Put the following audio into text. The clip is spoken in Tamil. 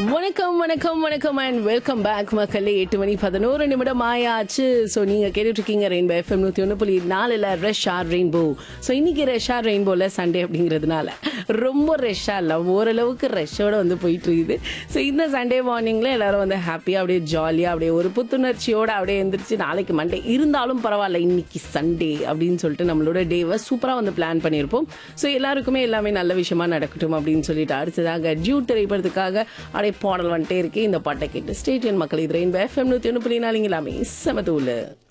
வணக்கம் வணக்கம் வணக்கம் அண்ட் வெல்கம் பேக் மக்களே எட்டு மணி பதினோரு நிமிடம் ஆயாச்சு ஸோ நீங்க கேட்டுட்டு இருக்கீங்க ரெயின்போ எஃப்எம் நூத்தி ஒன்று புள்ளி நாலுல ரெஷ் ஆர் ரெயின்போ ஸோ இன்னைக்கு ரெஷ் ஆர் ரெயின்போல சண்டே அப்படிங்கிறதுனால ரொம்ப ரெஷ்ஷா இல்லை ஓரளவுக்கு ரெஷ்ஷோட வந்து போயிட்டு இருக்குது ஸோ இந்த சண்டே மார்னிங்ல எல்லாரும் வந்து ஹாப்பியா அப்படியே ஜாலியா அப்படியே ஒரு புத்துணர்ச்சியோட அப்படியே எந்திரிச்சு நாளைக்கு மண்டே இருந்தாலும் பரவாயில்ல இன்னைக்கு சண்டே அப்படின்னு சொல்லிட்டு நம்மளோட டேவை சூப்பரா வந்து பிளான் பண்ணியிருப்போம் ஸோ எல்லாருக்குமே எல்லாமே நல்ல விஷயமா நடக்கட்டும் அப்படின்னு சொல்லிட்டு அடுத்ததாக ஜூ திரைப்படத்துக்காக அப்படியே பாடல் வந்துட்டே இருக்கு இந்த பாட்டை கேட்டு ஸ்டேடியன் மக்கள் இது ரெயின் எஃப்எம் நூத்தி ஒன்று புள்ளி நாலுங்க எல்லாமே செமதூல